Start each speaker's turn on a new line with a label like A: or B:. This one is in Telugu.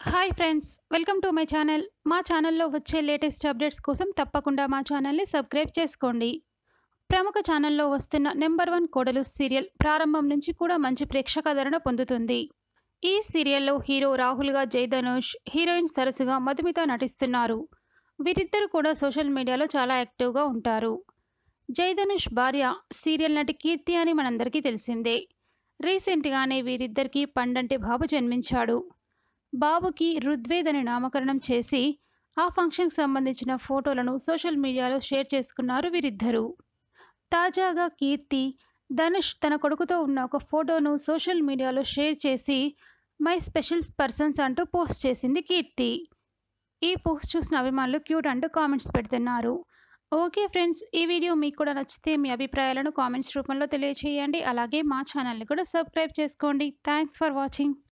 A: hi friends welcome to my channel మా ఛానల్లో వచ్చే లేటెస్ట్ అప్డేట్స్ కోసం తప్పకుండా మా ఛానల్ని సబ్స్క్రైబ్ చేసుకోండి ప్రముఖ ఛానల్లో వస్తున్న నెంబర్ వన్ కోడలు సీరియల్ ప్రారంభం నుంచి కూడా మంచి ప్రేక్షకాదరణ పొందుతుంది ఈ సీరియల్లో హీరో రాహుల్గా జయధనుష్ హీరోయిన్ సరసుగా మధుమిత నటిస్తున్నారు వీరిద్దరు కూడా సోషల్ మీడియాలో చాలా యాక్టివ్గా ఉంటారు జయధనుష్ భార్య సీరియల్ నటి కీర్తి అని మనందరికీ తెలిసిందే రీసెంట్గానే వీరిద్దరికీ పండంటి బాబు జన్మించాడు బాబుకి రుద్వేద్ అని నామకరణం చేసి ఆ ఫంక్షన్కి సంబంధించిన ఫోటోలను సోషల్ మీడియాలో షేర్ చేసుకున్నారు వీరిద్దరూ తాజాగా కీర్తి ధనుష్ తన కొడుకుతో ఉన్న ఒక ఫోటోను సోషల్ మీడియాలో షేర్ చేసి మై స్పెషల్ పర్సన్స్ అంటూ పోస్ట్ చేసింది కీర్తి ఈ పోస్ట్ చూసిన అభిమానులు క్యూట్ అంటూ కామెంట్స్ పెడుతున్నారు ఓకే ఫ్రెండ్స్ ఈ వీడియో మీకు కూడా నచ్చితే మీ అభిప్రాయాలను కామెంట్స్ రూపంలో తెలియచేయండి అలాగే మా ఛానల్ని కూడా సబ్స్క్రైబ్ చేసుకోండి థ్యాంక్స్ ఫర్ వాచింగ్